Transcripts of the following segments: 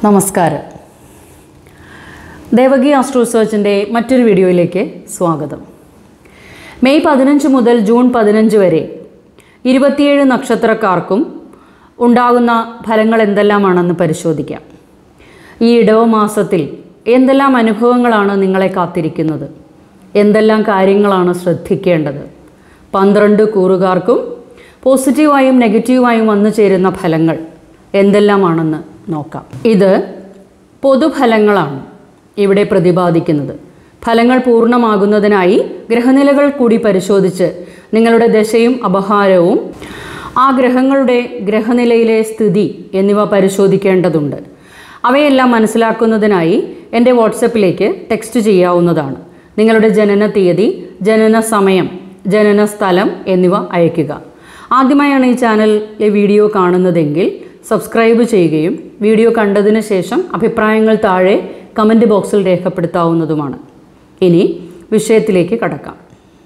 നമസ്കാരം ദേവകി ആസ്ട്രോ റിസർച്ചിൻ്റെ മറ്റൊരു വീഡിയോയിലേക്ക് സ്വാഗതം മെയ് പതിനഞ്ച് മുതൽ ജൂൺ പതിനഞ്ച് വരെ ഇരുപത്തിയേഴ് നക്ഷത്രക്കാർക്കും ഉണ്ടാകുന്ന ഫലങ്ങൾ എന്തെല്ലാമാണെന്ന് പരിശോധിക്കാം ഈ ഇടവ മാസത്തിൽ എന്തെല്ലാം അനുഭവങ്ങളാണ് നിങ്ങളെ കാത്തിരിക്കുന്നത് എന്തെല്ലാം കാര്യങ്ങളാണ് ശ്രദ്ധിക്കേണ്ടത് പന്ത്രണ്ട് കൂറുകാർക്കും പോസിറ്റീവായും നെഗറ്റീവായും വന്നു ചേരുന്ന ഫലങ്ങൾ എന്തെല്ലാമാണെന്ന് നോക്കാം ഇത് പൊതുഫലങ്ങളാണ് ഇവിടെ പ്രതിപാദിക്കുന്നത് ഫലങ്ങൾ പൂർണ്ണമാകുന്നതിനായി ഗ്രഹനിലകൾ കൂടി പരിശോധിച്ച് നിങ്ങളുടെ ദശയും അപഹാരവും ആ ഗ്രഹങ്ങളുടെ ഗ്രഹനിലയിലെ സ്ഥിതി എന്നിവ പരിശോധിക്കേണ്ടതുണ്ട് അവയെല്ലാം മനസ്സിലാക്കുന്നതിനായി എൻ്റെ വാട്സപ്പിലേക്ക് ടെക്സ്റ്റ് ചെയ്യാവുന്നതാണ് നിങ്ങളുടെ ജനന തീയതി ജനന സമയം ജനന സ്ഥലം എന്നിവ അയയ്ക്കുക ആദ്യമായാണ് ഈ ചാനലിലെ വീഡിയോ കാണുന്നതെങ്കിൽ സബ്സ്ക്രൈബ് ചെയ്യുകയും വീഡിയോ കണ്ടതിന് ശേഷം അഭിപ്രായങ്ങൾ താഴെ കമൻറ്റ് ബോക്സിൽ രേഖപ്പെടുത്താവുന്നതുമാണ് ഇനി വിഷയത്തിലേക്ക് കടക്കാം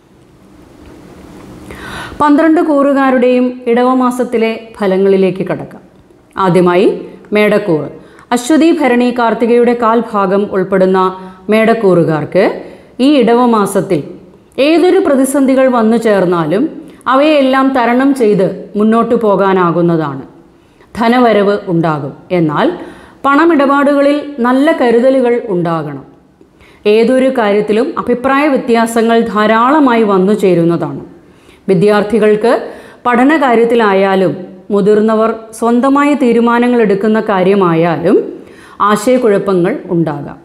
പന്ത്രണ്ട് കൂറുകാരുടെയും ഇടവമാസത്തിലെ ഫലങ്ങളിലേക്ക് കടക്കാം ആദ്യമായി മേടക്കൂറ് അശ്വതി ഭരണി കാർത്തികയുടെ കാൽഭാഗം ഉൾപ്പെടുന്ന മേടക്കൂറുകാർക്ക് ഈ ഇടവമാസത്തിൽ ഏതൊരു പ്രതിസന്ധികൾ വന്നു ചേർന്നാലും അവയെല്ലാം തരണം ചെയ്ത് മുന്നോട്ടു പോകാനാകുന്നതാണ് ധനവരവ് ഉണ്ടാകും എന്നാൽ പണമിടപാടുകളിൽ നല്ല കരുതലുകൾ ഉണ്ടാകണം ഏതൊരു കാര്യത്തിലും അഭിപ്രായ വ്യത്യാസങ്ങൾ ധാരാളമായി വന്നു ചേരുന്നതാണ് വിദ്യാർത്ഥികൾക്ക് പഠന കാര്യത്തിലായാലും മുതിർന്നവർ സ്വന്തമായി തീരുമാനങ്ങൾ എടുക്കുന്ന കാര്യമായാലും ആശയക്കുഴപ്പങ്ങൾ ഉണ്ടാകാം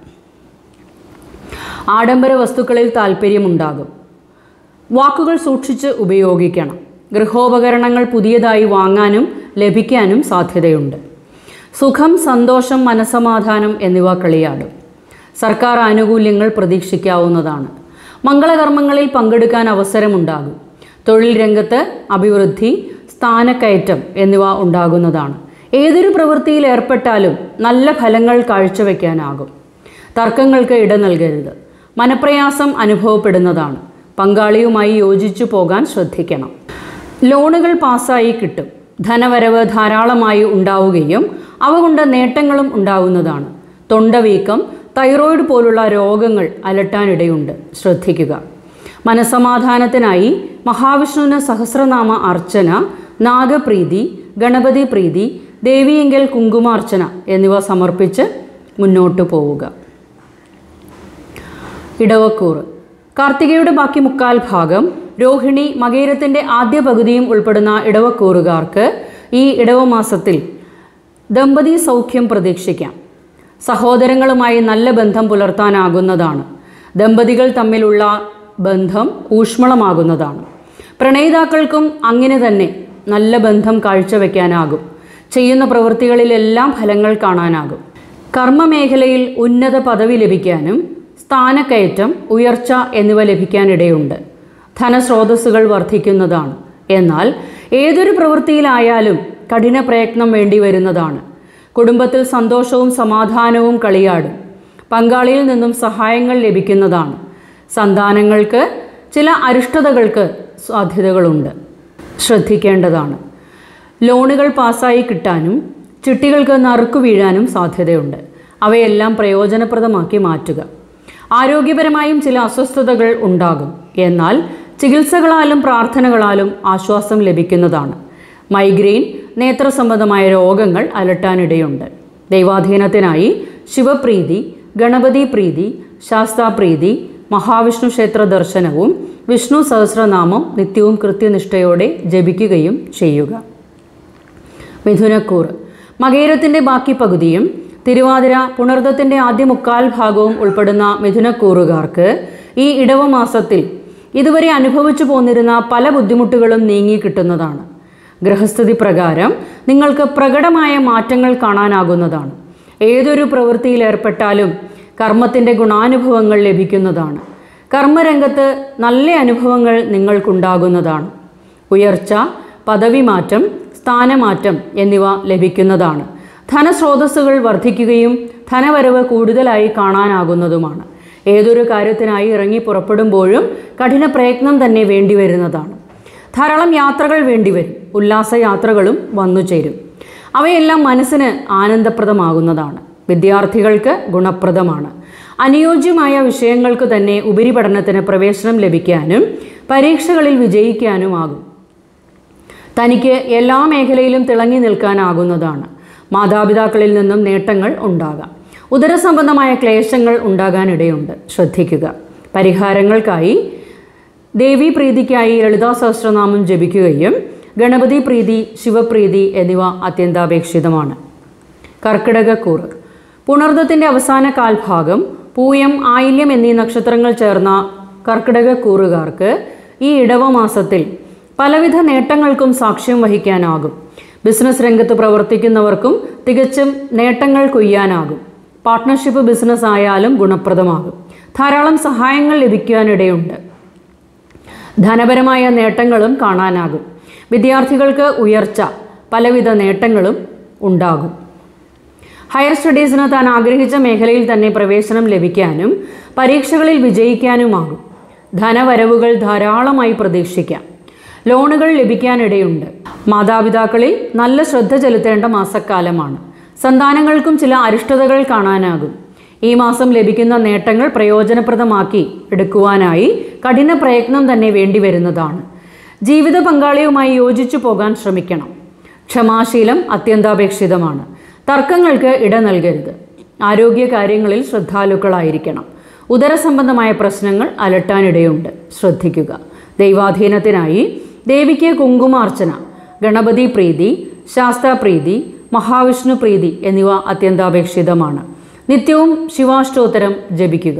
ആഡംബര വസ്തുക്കളിൽ താല്പര്യമുണ്ടാകും വാക്കുകൾ സൂക്ഷിച്ച് ഉപയോഗിക്കണം ഗൃഹോപകരണങ്ങൾ പുതിയതായി വാങ്ങാനും ലഭിക്കാനും സാധ്യതയുണ്ട് സുഖം സന്തോഷം മനസമാധാനം എന്നിവ കളിയാടും സർക്കാർ ആനുകൂല്യങ്ങൾ പ്രതീക്ഷിക്കാവുന്നതാണ് മംഗളകർമ്മങ്ങളിൽ പങ്കെടുക്കാൻ അവസരമുണ്ടാകും തൊഴിൽ രംഗത്ത് അഭിവൃദ്ധി സ്ഥാനക്കയറ്റം എന്നിവ ഉണ്ടാകുന്നതാണ് ഏതൊരു പ്രവൃത്തിയിൽ ഏർപ്പെട്ടാലും നല്ല ഫലങ്ങൾ കാഴ്ചവെക്കാനാകും തർക്കങ്ങൾക്ക് ഇട നൽകരുത് മനപ്രയാസം അനുഭവപ്പെടുന്നതാണ് പങ്കാളിയുമായി യോജിച്ചു പോകാൻ ശ്രദ്ധിക്കണം ലോണുകൾ പാസ്സായി കിട്ടും ധനവരവ് ധാരാളമായി ഉണ്ടാവുകയും അവ കൊണ്ട് നേട്ടങ്ങളും ഉണ്ടാവുന്നതാണ് തൊണ്ടവീക്കം തൈറോയിഡ് പോലുള്ള രോഗങ്ങൾ അലട്ടാനിടയുണ്ട് ശ്രദ്ധിക്കുക മനസമാധാനത്തിനായി മഹാവിഷ്ണുവിന് സഹസ്രനാമ അർച്ചന നാഗപ്രീതി ഗണപതി പ്രീതി ദേവിയെങ്കിൽ കുങ്കുമാർച്ചന എന്നിവ സമർപ്പിച്ച് മുന്നോട്ടു പോവുക ഇടവക്കൂറ് കാർത്തികയുടെ ബാക്കി മുക്കാൽ ഭാഗം രോഹിണി മകേരത്തിൻ്റെ ആദ്യ പകുതിയും ഉൾപ്പെടുന്ന ഇടവക്കൂറുകാർക്ക് ഈ ഇടവമാസത്തിൽ ദമ്പതി സൗഖ്യം പ്രതീക്ഷിക്കാം സഹോദരങ്ങളുമായി നല്ല ബന്ധം പുലർത്താനാകുന്നതാണ് ദമ്പതികൾ തമ്മിലുള്ള ബന്ധം ഊഷ്മളമാകുന്നതാണ് പ്രണയിതാക്കൾക്കും അങ്ങനെ തന്നെ നല്ല ബന്ധം കാഴ്ചവെക്കാനാകും ചെയ്യുന്ന പ്രവൃത്തികളിലെല്ലാം ഫലങ്ങൾ കാണാനാകും കർമ്മമേഖലയിൽ ഉന്നത പദവി ലഭിക്കാനും സ്ഥാനക്കയറ്റം ഉയർച്ച എന്നിവ ലഭിക്കാനിടയുണ്ട് ധനസ്രോതസ്സുകൾ വർദ്ധിക്കുന്നതാണ് എന്നാൽ ഏതൊരു പ്രവൃത്തിയിലായാലും കഠിന പ്രയത്നം വേണ്ടി വരുന്നതാണ് കുടുംബത്തിൽ സന്തോഷവും സമാധാനവും കളിയാടും പങ്കാളിയിൽ നിന്നും സഹായങ്ങൾ ലഭിക്കുന്നതാണ് സന്താനങ്ങൾക്ക് ചില അരിഷ്ടതകൾക്ക് സാധ്യതകളുണ്ട് ശ്രദ്ധിക്കേണ്ടതാണ് ലോണുകൾ പാസ്സായി കിട്ടാനും ചിട്ടികൾക്ക് നറുക്കു വീഴാനും സാധ്യതയുണ്ട് അവയെല്ലാം പ്രയോജനപ്രദമാക്കി മാറ്റുക ആരോഗ്യപരമായും ചില അസ്വസ്ഥതകൾ ഉണ്ടാകും എന്നാൽ ചികിത്സകളാലും പ്രാർത്ഥനകളാലും ആശ്വാസം ലഭിക്കുന്നതാണ് മൈഗ്രെയിൻ നേത്രസംബന്ധമായ രോഗങ്ങൾ അലട്ടാനിടയുണ്ട് ദൈവാധീനത്തിനായി ശിവപ്രീതി ഗണപതി പ്രീതി ശാസ്താപ്രീതി മഹാവിഷ്ണു ക്ഷേത്ര ദർശനവും വിഷ്ണു സഹസ്രനാമം നിത്യവും കൃത്യനിഷ്ഠയോടെ ജപിക്കുകയും ചെയ്യുക മിഥുനക്കൂർ മകേരത്തിൻ്റെ ബാക്കി പകുതിയും തിരുവാതിര പുണർദത്തിൻ്റെ ആദ്യ മുക്കാൽ ഭാഗവും ഉൾപ്പെടുന്ന മിഥുനക്കൂറുകാർക്ക് ഈ ഇടവമാസത്തിൽ ഇതുവരെ അനുഭവിച്ചു പോന്നിരുന്ന പല ബുദ്ധിമുട്ടുകളും നീങ്ങി കിട്ടുന്നതാണ് ഗ്രഹസ്ഥിതി പ്രകാരം നിങ്ങൾക്ക് പ്രകടമായ മാറ്റങ്ങൾ കാണാനാകുന്നതാണ് ഏതൊരു പ്രവൃത്തിയിൽ ഏർപ്പെട്ടാലും കർമ്മത്തിൻ്റെ ഗുണാനുഭവങ്ങൾ ലഭിക്കുന്നതാണ് കർമ്മരംഗത്ത് നല്ല അനുഭവങ്ങൾ നിങ്ങൾക്കുണ്ടാകുന്നതാണ് ഉയർച്ച പദവി മാറ്റം സ്ഥാനമാറ്റം എന്നിവ ലഭിക്കുന്നതാണ് ധനസ്രോതസ്സുകൾ വർദ്ധിക്കുകയും ധനവരവ് കൂടുതലായി കാണാനാകുന്നതുമാണ് ഏതൊരു കാര്യത്തിനായി ഇറങ്ങി പുറപ്പെടുമ്പോഴും കഠിന പ്രയത്നം തന്നെ വേണ്ടിവരുന്നതാണ് ധാരാളം യാത്രകൾ വേണ്ടിവരും ഉല്ലാസയാത്രകളും വന്നു ചേരും അവയെല്ലാം മനസ്സിന് ആനന്ദപ്രദമാകുന്നതാണ് വിദ്യാർത്ഥികൾക്ക് ഗുണപ്രദമാണ് അനുയോജ്യമായ വിഷയങ്ങൾക്ക് തന്നെ ഉപരിപഠനത്തിന് പ്രവേശനം ലഭിക്കാനും പരീക്ഷകളിൽ വിജയിക്കാനുമാകും തനിക്ക് എല്ലാ മേഖലയിലും തിളങ്ങി നിൽക്കാനാകുന്നതാണ് മാതാപിതാക്കളിൽ നിന്നും നേട്ടങ്ങൾ ഉണ്ടാകാം ഉദരസംബന്ധമായ ക്ലേശങ്ങൾ ഉണ്ടാകാനിടയുണ്ട് ശ്രദ്ധിക്കുക പരിഹാരങ്ങൾക്കായി ദേവീ പ്രീതിക്കായി ലളിതാ സഹസ്രനാമം ജപിക്കുകയും ഗണപതി പ്രീതി ശിവപ്രീതി എന്നിവ അത്യന്താപേക്ഷിതമാണ് കർക്കിടകക്കൂറ് പുണർദത്തിൻ്റെ അവസാന കാൽഭാഗം പൂയം ആയില്യം എന്നീ നക്ഷത്രങ്ങൾ ചേർന്ന കർക്കിടകക്കൂറുകാർക്ക് ഈ ഇടവമാസത്തിൽ പലവിധ നേട്ടങ്ങൾക്കും സാക്ഷ്യം വഹിക്കാനാകും ബിസിനസ് രംഗത്ത് പ്രവർത്തിക്കുന്നവർക്കും തികച്ചും നേട്ടങ്ങൾ കൊയ്യാനാകും പാർട്ട്ണർഷിപ്പ് ബിസിനസ് ആയാലും ഗുണപ്രദമാകും ധാരാളം സഹായങ്ങൾ ലഭിക്കാനിടയുണ്ട് ധനപരമായ നേട്ടങ്ങളും കാണാനാകും വിദ്യാർത്ഥികൾക്ക് ഉയർച്ച പലവിധ നേട്ടങ്ങളും ഉണ്ടാകും ഹയർ സ്റ്റഡീസിന് താൻ ആഗ്രഹിച്ച മേഖലയിൽ തന്നെ പ്രവേശനം ലഭിക്കാനും പരീക്ഷകളിൽ വിജയിക്കാനുമാകും ധനവരവുകൾ ധാരാളമായി പ്രതീക്ഷിക്കാം ലോണുകൾ ലഭിക്കാനിടയുണ്ട് മാതാപിതാക്കളിൽ നല്ല ശ്രദ്ധ ചെലുത്തേണ്ട മാസക്കാലമാണ് സന്താനങ്ങൾക്കും ചില അരിഷ്ടതകൾ കാണാനാകും ഈ മാസം ലഭിക്കുന്ന നേട്ടങ്ങൾ പ്രയോജനപ്രദമാക്കി എടുക്കുവാനായി കഠിന പ്രയത്നം തന്നെ വേണ്ടിവരുന്നതാണ് ജീവിത പങ്കാളിയുമായി യോജിച്ചു പോകാൻ ശ്രമിക്കണം ക്ഷമാശീലം അത്യന്താപേക്ഷിതമാണ് തർക്കങ്ങൾക്ക് ഇട നൽകരുത് ആരോഗ്യ കാര്യങ്ങളിൽ ശ്രദ്ധാലുക്കളായിരിക്കണം ഉദരസംബന്ധമായ പ്രശ്നങ്ങൾ അലട്ടാനിടയുണ്ട് ശ്രദ്ധിക്കുക ദൈവാധീനത്തിനായി ദേവിക്ക് കുങ്കുമാർച്ചന ഗണപതി പ്രീതി ശാസ്താപ്രീതി മഹാവിഷ്ണു പ്രീതി എന്നിവ അത്യന്താപേക്ഷിതമാണ് നിത്യവും ശിവാഷ്ടോത്തരം ജപിക്കുക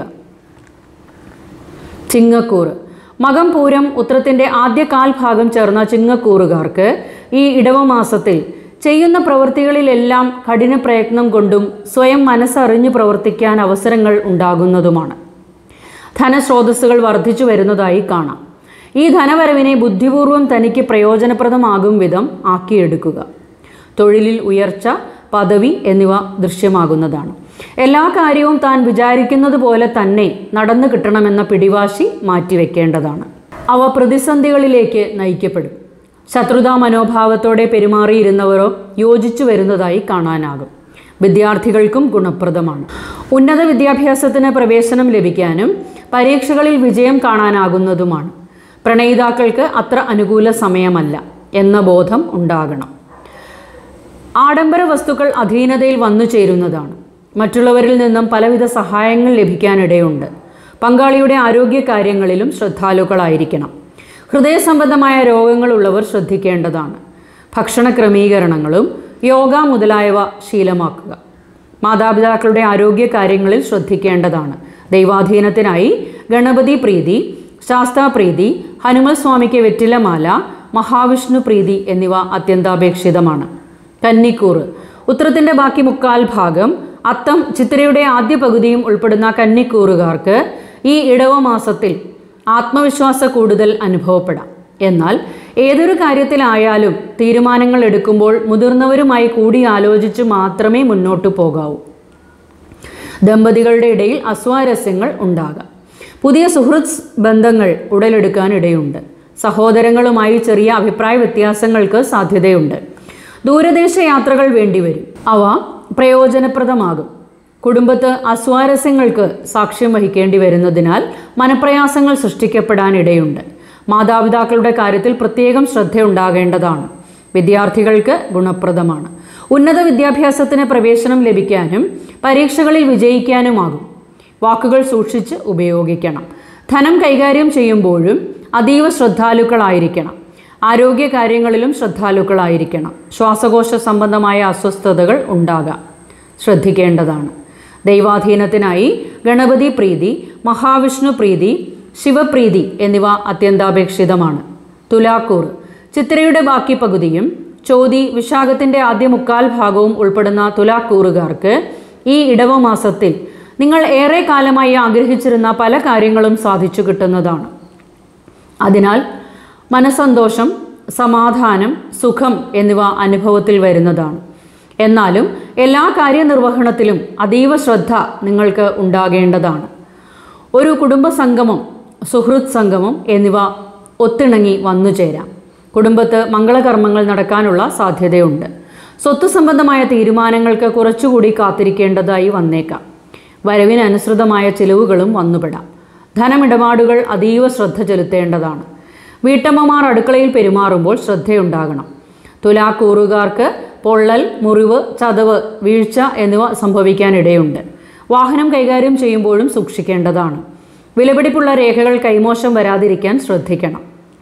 ചിങ്ങക്കൂറ് മകം പൂരം ഉത്രത്തിൻ്റെ ആദ്യ കാൽഭാഗം ചേർന്ന ചിങ്ങക്കൂറുകാർക്ക് ഈ ഇടവമാസത്തിൽ ചെയ്യുന്ന പ്രവൃത്തികളിലെല്ലാം കഠിന പ്രയത്നം കൊണ്ടും സ്വയം മനസ്സറിഞ്ഞു പ്രവർത്തിക്കാൻ അവസരങ്ങൾ ഉണ്ടാകുന്നതുമാണ് ധനസ്രോതസ്സുകൾ വർദ്ധിച്ചു വരുന്നതായി കാണാം ഈ ധനവരവിനെ ബുദ്ധിപൂർവം തനിക്ക് പ്രയോജനപ്രദമാകും വിധം ആക്കിയെടുക്കുക തൊഴിലിൽ ഉയർച്ച പദവി എന്നിവ ദൃശ്യമാകുന്നതാണ് എല്ലാ കാര്യവും താൻ വിചാരിക്കുന്നത് പോലെ തന്നെ നടന്നു കിട്ടണമെന്ന പിടിവാശി മാറ്റിവെക്കേണ്ടതാണ് അവ പ്രതിസന്ധികളിലേക്ക് നയിക്കപ്പെടും ശത്രുതാ മനോഭാവത്തോടെ പെരുമാറിയിരുന്നവരോ യോജിച്ചു വരുന്നതായി കാണാനാകും വിദ്യാർത്ഥികൾക്കും ഗുണപ്രദമാണ് ഉന്നത വിദ്യാഭ്യാസത്തിന് പ്രവേശനം ലഭിക്കാനും പരീക്ഷകളിൽ വിജയം കാണാനാകുന്നതുമാണ് പ്രണയിതാക്കൾക്ക് അത്ര അനുകൂല സമയമല്ല എന്ന ബോധം ഉണ്ടാകണം ആഡംബര വസ്തുക്കൾ അധീനതയിൽ വന്നു ചേരുന്നതാണ് മറ്റുള്ളവരിൽ നിന്നും പലവിധ സഹായങ്ങൾ ലഭിക്കാനിടയുണ്ട് പങ്കാളിയുടെ ആരോഗ്യ കാര്യങ്ങളിലും ശ്രദ്ധാലുക്കളായിരിക്കണം ഹൃദയ സംബന്ധമായ രോഗങ്ങളുള്ളവർ ശ്രദ്ധിക്കേണ്ടതാണ് ഭക്ഷണ ക്രമീകരണങ്ങളും യോഗ മുതലായവ ശീലമാക്കുക മാതാപിതാക്കളുടെ ആരോഗ്യ കാര്യങ്ങളിൽ ശ്രദ്ധിക്കേണ്ടതാണ് ദൈവാധീനത്തിനായി ഗണപതി പ്രീതി ശാസ്താപ്രീതി ഹനുമൽ സ്വാമിക്ക് വെറ്റിലമാല മഹാവിഷ്ണു പ്രീതി എന്നിവ അത്യന്താപേക്ഷിതമാണ് കന്നിക്കൂറ് ഉത്തരത്തിൻ്റെ ബാക്കി മുക്കാൽ ഭാഗം അത്തം ചിത്തിരയുടെ ആദ്യ പകുതിയും ഉൾപ്പെടുന്ന കന്നിക്കൂറുകാർക്ക് ഈ ഇടവമാസത്തിൽ ആത്മവിശ്വാസ കൂടുതൽ അനുഭവപ്പെടാം എന്നാൽ ഏതൊരു കാര്യത്തിലായാലും തീരുമാനങ്ങൾ എടുക്കുമ്പോൾ മുതിർന്നവരുമായി കൂടി ആലോചിച്ച് മാത്രമേ മുന്നോട്ട് പോകാവൂ ദമ്പതികളുടെ ഇടയിൽ അസ്വാരസ്യങ്ങൾ ഉണ്ടാകാം പുതിയ സുഹൃത്ത് ബന്ധങ്ങൾ ഉടലെടുക്കാനിടയുണ്ട് സഹോദരങ്ങളുമായി ചെറിയ അഭിപ്രായ വ്യത്യാസങ്ങൾക്ക് സാധ്യതയുണ്ട് ദൂരദേശ യാത്രകൾ വേണ്ടിവരും അവ പ്രയോജനപ്രദമാകും കുടുംബത്ത് അസ്വാരസ്യങ്ങൾക്ക് സാക്ഷ്യം വഹിക്കേണ്ടി വരുന്നതിനാൽ മനപ്രയാസങ്ങൾ സൃഷ്ടിക്കപ്പെടാനിടയുണ്ട് മാതാപിതാക്കളുടെ കാര്യത്തിൽ പ്രത്യേകം ശ്രദ്ധയുണ്ടാകേണ്ടതാണ് വിദ്യാർത്ഥികൾക്ക് ഗുണപ്രദമാണ് ഉന്നത വിദ്യാഭ്യാസത്തിന് പ്രവേശനം ലഭിക്കാനും പരീക്ഷകളിൽ വിജയിക്കാനുമാകും വാക്കുകൾ സൂക്ഷിച്ച് ഉപയോഗിക്കണം ധനം കൈകാര്യം ചെയ്യുമ്പോഴും അതീവ ശ്രദ്ധാലുക്കളായിരിക്കണം ആരോഗ്യ കാര്യങ്ങളിലും ശ്രദ്ധാലുക്കളായിരിക്കണം ശ്വാസകോശ സംബന്ധമായ അസ്വസ്ഥതകൾ ഉണ്ടാകാം ശ്രദ്ധിക്കേണ്ടതാണ് ദൈവാധീനത്തിനായി ഗണപതി പ്രീതി മഹാവിഷ്ണു പ്രീതി ശിവപ്രീതി എന്നിവ അത്യന്താപേക്ഷിതമാണ് തുലാക്കൂർ ചിത്രയുടെ ബാക്കി പകുതിയും ചോതി വിശാഖത്തിൻ്റെ ആദ്യ മുക്കാൽ ഭാഗവും ഉൾപ്പെടുന്ന തുലാക്കൂറുകാർക്ക് ഈ ഇടവമാസത്തിൽ നിങ്ങൾ ഏറെ കാലമായി ആഗ്രഹിച്ചിരുന്ന പല കാര്യങ്ങളും സാധിച്ചു കിട്ടുന്നതാണ് അതിനാൽ മനസന്തോഷം സമാധാനം സുഖം എന്നിവ അനുഭവത്തിൽ വരുന്നതാണ് എന്നാലും എല്ലാ കാര്യനിർവഹണത്തിലും അതീവ ശ്രദ്ധ നിങ്ങൾക്ക് ഉണ്ടാകേണ്ടതാണ് ഒരു കുടുംബ സംഗമം സുഹൃത്ത് സംഗമം എന്നിവ ഒത്തിണങ്ങി വന്നു ചേരാം കുടുംബത്ത് മംഗളകർമ്മങ്ങൾ നടക്കാനുള്ള സാധ്യതയുണ്ട് സ്വത്ത് സംബന്ധമായ തീരുമാനങ്ങൾക്ക് കുറച്ചുകൂടി കാത്തിരിക്കേണ്ടതായി വന്നേക്കാം വരവിനനുസൃതമായ ചിലവുകളും വന്നുപെടാം ധനമിടപാടുകൾ അതീവ ശ്രദ്ധ ചെലുത്തേണ്ടതാണ് വീട്ടമ്മമാർ അടുക്കളയിൽ പെരുമാറുമ്പോൾ ശ്രദ്ധയുണ്ടാകണം തുലാക്കൂറുകാർക്ക് പൊള്ളൽ മുറിവ് ചതവ് വീഴ്ച എന്നിവ സംഭവിക്കാനിടയുണ്ട് വാഹനം കൈകാര്യം ചെയ്യുമ്പോഴും സൂക്ഷിക്കേണ്ടതാണ് വിലപിടിപ്പുള്ള രേഖകൾ കൈമോശം വരാതിരിക്കാൻ ശ്രദ്ധിക്കണം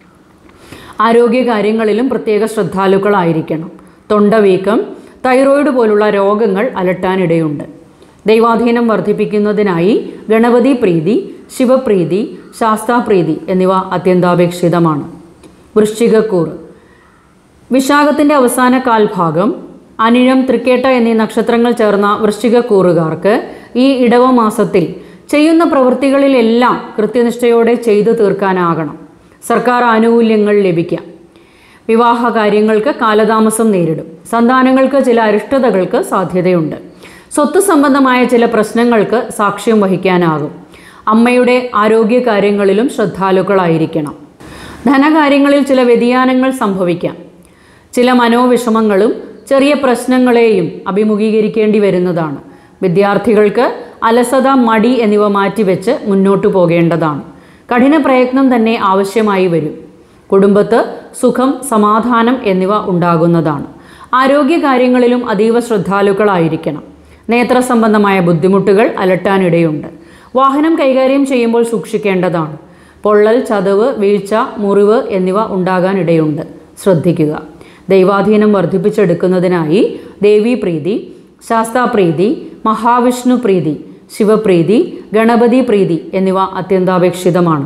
ആരോഗ്യകാര്യങ്ങളിലും പ്രത്യേക ശ്രദ്ധാലുക്കളായിരിക്കണം തൊണ്ടവീക്കം തൈറോയിഡ് പോലുള്ള രോഗങ്ങൾ അലട്ടാനിടയുണ്ട് ദൈവാധീനം വർദ്ധിപ്പിക്കുന്നതിനായി ഗണപതി പ്രീതി ശിവപ്രീതി ശാസ്താപ്രീതി എന്നിവ അത്യന്താപേക്ഷിതമാണ് വൃശ്ചികക്കൂറ് വിശാഖത്തിൻ്റെ അവസാന കാൽഭാഗം അനിഴം തൃക്കേട്ട എന്നീ നക്ഷത്രങ്ങൾ ചേർന്ന വൃശ്ചികക്കൂറുകാർക്ക് ഈ ഇടവ മാസത്തിൽ ചെയ്യുന്ന പ്രവൃത്തികളിലെല്ലാം കൃത്യനിഷ്ഠയോടെ ചെയ്തു തീർക്കാനാകണം സർക്കാർ ആനുകൂല്യങ്ങൾ ലഭിക്കാം വിവാഹ കാര്യങ്ങൾക്ക് കാലതാമസം നേരിടും സന്താനങ്ങൾക്ക് ചില അരിഷ്ടതകൾക്ക് സാധ്യതയുണ്ട് സ്വത്ത് സംബന്ധമായ ചില പ്രശ്നങ്ങൾക്ക് സാക്ഷ്യം വഹിക്കാനാകും അമ്മയുടെ ആരോഗ്യ കാര്യങ്ങളിലും ശ്രദ്ധാലുക്കളായിരിക്കണം ധനകാര്യങ്ങളിൽ ചില വ്യതിയാനങ്ങൾ സംഭവിക്കാം ചില മനോവിഷമങ്ങളും ചെറിയ പ്രശ്നങ്ങളെയും അഭിമുഖീകരിക്കേണ്ടി വരുന്നതാണ് വിദ്യാർത്ഥികൾക്ക് അലസത മടി എന്നിവ മാറ്റിവെച്ച് മുന്നോട്ടു പോകേണ്ടതാണ് കഠിന പ്രയത്നം തന്നെ ആവശ്യമായി വരും കുടുംബത്ത് സുഖം സമാധാനം എന്നിവ ഉണ്ടാകുന്നതാണ് ആരോഗ്യകാര്യങ്ങളിലും അതീവ ശ്രദ്ധാലുക്കളായിരിക്കണം നേത്ര സംബന്ധമായ ബുദ്ധിമുട്ടുകൾ അലട്ടാനിടയുണ്ട് വാഹനം കൈകാര്യം ചെയ്യുമ്പോൾ സൂക്ഷിക്കേണ്ടതാണ് പൊള്ളൽ ചതവ് വീഴ്ച മുറിവ് എന്നിവ ഉണ്ടാകാനിടയുണ്ട് ശ്രദ്ധിക്കുക ദൈവാധീനം വർദ്ധിപ്പിച്ചെടുക്കുന്നതിനായി ദേവീപ്രീതി ശാസ്താപ്രീതി മഹാവിഷ്ണു പ്രീതി ശിവപ്രീതി ഗണപതി പ്രീതി എന്നിവ അത്യന്താപേക്ഷിതമാണ്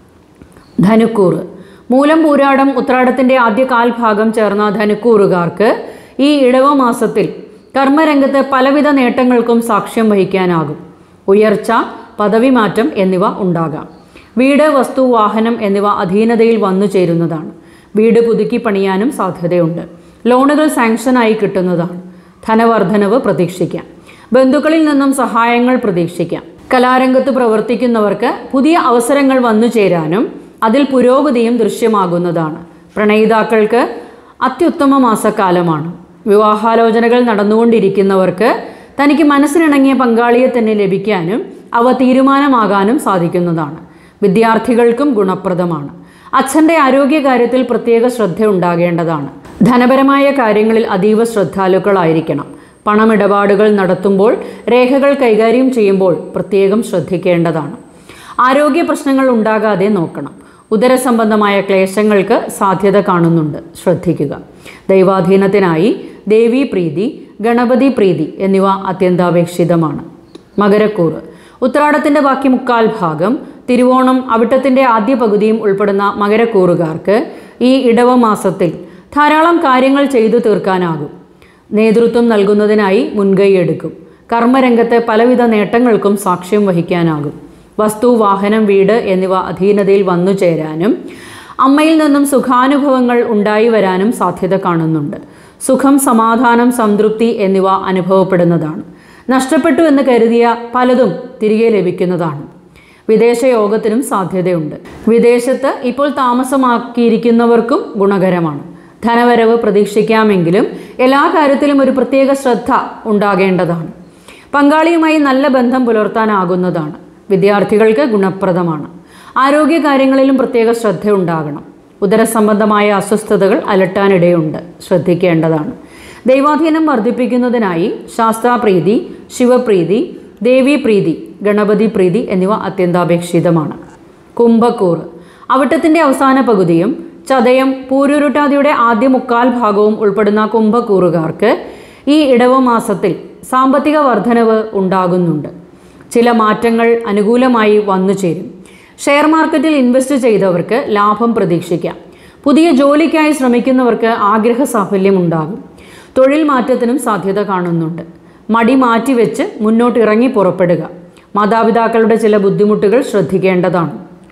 ധനുക്കൂറ് മൂലം പൂരാടം ഉത്രാടത്തിൻ്റെ ആദ്യ കാൽഭാഗം ചേർന്ന ധനുക്കൂറുകാർക്ക് ഈ ഇടവ മാസത്തിൽ കർമ്മരംഗത്ത് പലവിധ നേട്ടങ്ങൾക്കും സാക്ഷ്യം വഹിക്കാനാകും ഉയർച്ച പദവി മാറ്റം എന്നിവ ഉണ്ടാകാം വീട് വസ്തു വാഹനം എന്നിവ അധീനതയിൽ വന്നു ചേരുന്നതാണ് വീട് പുതുക്കി പണിയാനും സാധ്യതയുണ്ട് ലോണുകൾ സാങ്ഷനായി കിട്ടുന്നതാണ് ധനവർദ്ധനവ് പ്രതീക്ഷിക്കാം ബന്ധുക്കളിൽ നിന്നും സഹായങ്ങൾ പ്രതീക്ഷിക്കാം കലാരംഗത്ത് പ്രവർത്തിക്കുന്നവർക്ക് പുതിയ അവസരങ്ങൾ വന്നു ചേരാനും അതിൽ പുരോഗതിയും ദൃശ്യമാകുന്നതാണ് പ്രണയിതാക്കൾക്ക് അത്യുത്തമ മാസക്കാലമാണ് വിവാഹാലോചനകൾ നടന്നുകൊണ്ടിരിക്കുന്നവർക്ക് തനിക്ക് മനസ്സിനിണങ്ങിയ പങ്കാളിയെ തന്നെ ലഭിക്കാനും അവ തീരുമാനമാകാനും സാധിക്കുന്നതാണ് വിദ്യാർത്ഥികൾക്കും ഗുണപ്രദമാണ് അച്ഛൻ്റെ ആരോഗ്യകാര്യത്തിൽ പ്രത്യേക ശ്രദ്ധ ഉണ്ടാകേണ്ടതാണ് ധനപരമായ കാര്യങ്ങളിൽ അതീവ ശ്രദ്ധാലുക്കളായിരിക്കണം പണമിടപാടുകൾ നടത്തുമ്പോൾ രേഖകൾ കൈകാര്യം ചെയ്യുമ്പോൾ പ്രത്യേകം ശ്രദ്ധിക്കേണ്ടതാണ് ആരോഗ്യ പ്രശ്നങ്ങൾ ഉണ്ടാകാതെ നോക്കണം ഉദരസംബന്ധമായ ക്ലേശങ്ങൾക്ക് സാധ്യത കാണുന്നുണ്ട് ശ്രദ്ധിക്കുക ദൈവാധീനത്തിനായി ദേവീ പ്രീതി ഗണപതി പ്രീതി എന്നിവ അത്യന്താപേക്ഷിതമാണ് മകരക്കൂറ് ഉത്രാടത്തിൻ്റെ ബാക്കി മുക്കാൽ ഭാഗം തിരുവോണം അവിട്ടത്തിൻ്റെ ആദ്യ പകുതിയും ഉൾപ്പെടുന്ന മകരക്കൂറുകാർക്ക് ഈ ഇടവ മാസത്തിൽ ധാരാളം കാര്യങ്ങൾ ചെയ്തു തീർക്കാനാകും നേതൃത്വം നൽകുന്നതിനായി മുൻകൈയെടുക്കും കർമ്മരംഗത്ത് പലവിധ നേട്ടങ്ങൾക്കും സാക്ഷ്യം വഹിക്കാനാകും വസ്തു വാഹനം വീട് എന്നിവ അധീനതയിൽ വന്നു ചേരാനും അമ്മയിൽ നിന്നും സുഖാനുഭവങ്ങൾ ഉണ്ടായി വരാനും സാധ്യത കാണുന്നുണ്ട് സുഖം സമാധാനം സംതൃപ്തി എന്നിവ അനുഭവപ്പെടുന്നതാണ് നഷ്ടപ്പെട്ടു എന്ന് കരുതിയ പലതും തിരികെ ലഭിക്കുന്നതാണ് വിദേശ യോഗത്തിനും സാധ്യതയുണ്ട് വിദേശത്ത് ഇപ്പോൾ താമസമാക്കിയിരിക്കുന്നവർക്കും ഗുണകരമാണ് ധനവരവ് പ്രതീക്ഷിക്കാമെങ്കിലും എല്ലാ കാര്യത്തിലും ഒരു പ്രത്യേക ശ്രദ്ധ ഉണ്ടാകേണ്ടതാണ് പങ്കാളിയുമായി നല്ല ബന്ധം പുലർത്താനാകുന്നതാണ് വിദ്യാർത്ഥികൾക്ക് ഗുണപ്രദമാണ് ആരോഗ്യകാര്യങ്ങളിലും പ്രത്യേക ശ്രദ്ധ ഉണ്ടാകണം ഉദരസംബന്ധമായ അസ്വസ്ഥതകൾ അലട്ടാനിടയുണ്ട് ശ്രദ്ധിക്കേണ്ടതാണ് ദൈവാധീനം വർദ്ധിപ്പിക്കുന്നതിനായി ശാസ്താപ്രീതി ശിവപ്രീതി ദേവീപ്രീതി ഗണപതി പ്രീതി എന്നിവ അത്യന്താപേക്ഷിതമാണ് കുംഭക്കൂറ് അവിട്ടത്തിൻ്റെ അവസാന പകുതിയും ചതയം പൂരുരുട്ടാതിയുടെ ആദ്യ മുക്കാൽ ഭാഗവും ഉൾപ്പെടുന്ന കുംഭക്കൂറുകാർക്ക് ഈ ഇടവ മാസത്തിൽ സാമ്പത്തിക വർധനവ് ഉണ്ടാകുന്നുണ്ട് ചില മാറ്റങ്ങൾ അനുകൂലമായി വന്നു ചേരും ഷെയർ മാർക്കറ്റിൽ ഇൻവെസ്റ്റ് ചെയ്തവർക്ക് ലാഭം പ്രതീക്ഷിക്കാം പുതിയ ജോലിക്കായി ശ്രമിക്കുന്നവർക്ക് ആഗ്രഹ സാഫല്യം ഉണ്ടാകും തൊഴിൽ മാറ്റത്തിനും സാധ്യത കാണുന്നുണ്ട് മടി മാറ്റിവെച്ച് മുന്നോട്ട് ഇറങ്ങി പുറപ്പെടുക മാതാപിതാക്കളുടെ ചില ബുദ്ധിമുട്ടുകൾ ശ്രദ്ധിക്കേണ്ടതാണ്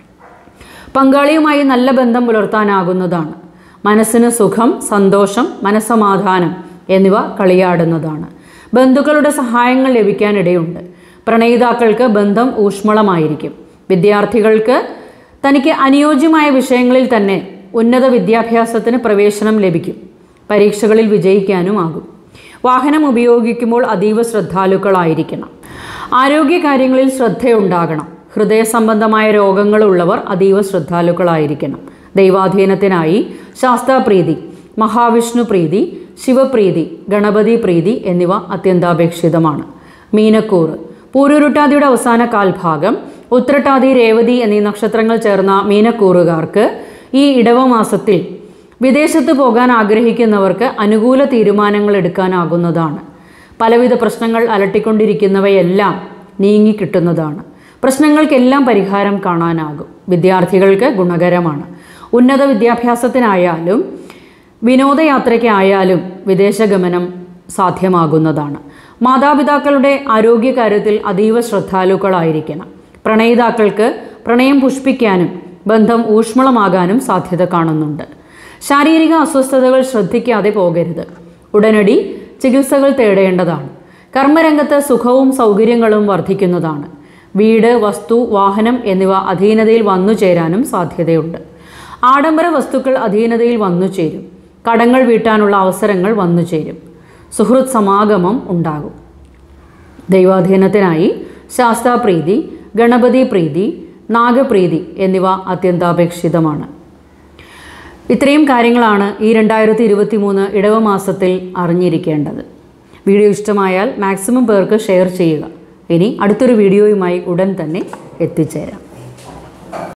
പങ്കാളിയുമായി നല്ല ബന്ധം പുലർത്താനാകുന്നതാണ് മനസ്സിന് സുഖം സന്തോഷം മനസ്സമാധാനം എന്നിവ കളിയാടുന്നതാണ് ബന്ധുക്കളുടെ സഹായങ്ങൾ ലഭിക്കാനിടയുണ്ട് പ്രണയിതാക്കൾക്ക് ബന്ധം ഊഷ്മളമായിരിക്കും വിദ്യാർത്ഥികൾക്ക് തനിക്ക് അനുയോജ്യമായ വിഷയങ്ങളിൽ തന്നെ ഉന്നത വിദ്യാഭ്യാസത്തിന് പ്രവേശനം ലഭിക്കും പരീക്ഷകളിൽ വിജയിക്കാനുമാകും വാഹനം ഉപയോഗിക്കുമ്പോൾ അതീവ ശ്രദ്ധാലുക്കളായിരിക്കണം ആരോഗ്യകാര്യങ്ങളിൽ ശ്രദ്ധയുണ്ടാകണം ഹൃദയ സംബന്ധമായ രോഗങ്ങളുള്ളവർ അതീവ ശ്രദ്ധാലുക്കളായിരിക്കണം ദൈവാധീനത്തിനായി ശാസ്താപ്രീതി മഹാവിഷ്ണു പ്രീതി ശിവപ്രീതി ഗണപതി പ്രീതി എന്നിവ അത്യന്താപേക്ഷിതമാണ് മീനക്കൂറ് പൂരുരുട്ടാതിയുടെ അവസാന കാൽഭാഗം ഉത്രട്ടാതി രേവതി എന്നീ നക്ഷത്രങ്ങൾ ചേർന്ന മീനക്കൂറുകാർക്ക് ഈ ഇടവമാസത്തിൽ വിദേശത്ത് പോകാൻ ആഗ്രഹിക്കുന്നവർക്ക് അനുകൂല തീരുമാനങ്ങൾ എടുക്കാനാകുന്നതാണ് പലവിധ പ്രശ്നങ്ങൾ അലട്ടിക്കൊണ്ടിരിക്കുന്നവയെല്ലാം നീങ്ങിക്കിട്ടുന്നതാണ് പ്രശ്നങ്ങൾക്കെല്ലാം പരിഹാരം കാണാനാകും വിദ്യാർത്ഥികൾക്ക് ഗുണകരമാണ് ഉന്നത വിദ്യാഭ്യാസത്തിനായാലും വിനോദയാത്രയ്ക്കായാലും വിദേശഗമനം സാധ്യമാകുന്നതാണ് മാതാപിതാക്കളുടെ ആരോഗ്യകാര്യത്തിൽ അതീവ ശ്രദ്ധാലുക്കളായിരിക്കണം പ്രണയിതാക്കൾക്ക് പ്രണയം പുഷ്പിക്കാനും ബന്ധം ഊഷ്മളമാകാനും സാധ്യത കാണുന്നുണ്ട് ശാരീരിക അസ്വസ്ഥതകൾ ശ്രദ്ധിക്കാതെ പോകരുത് ഉടനടി ചികിത്സകൾ തേടേണ്ടതാണ് കർമ്മരംഗത്ത് സുഖവും സൗകര്യങ്ങളും വർദ്ധിക്കുന്നതാണ് വീട് വസ്തു വാഹനം എന്നിവ അധീനതയിൽ വന്നു ചേരാനും സാധ്യതയുണ്ട് ആഡംബര വസ്തുക്കൾ അധീനതയിൽ വന്നു ചേരും കടങ്ങൾ വീട്ടാനുള്ള അവസരങ്ങൾ വന്നു ചേരും സുഹൃത് സമാഗമം ഉണ്ടാകും ദൈവാധീനത്തിനായി ശാസ്താപ്രീതി ഗണപതി പ്രീതി നാഗപ്രീതി എന്നിവ അത്യന്താപേക്ഷിതമാണ് ഇത്രയും കാര്യങ്ങളാണ് ഈ രണ്ടായിരത്തി ഇരുപത്തി മൂന്ന് ഇടവമാസത്തിൽ അറിഞ്ഞിരിക്കേണ്ടത് വീഡിയോ ഇഷ്ടമായാൽ മാക്സിമം പേർക്ക് ഷെയർ ചെയ്യുക ഇനി അടുത്തൊരു വീഡിയോയുമായി ഉടൻ തന്നെ എത്തിച്ചേരാം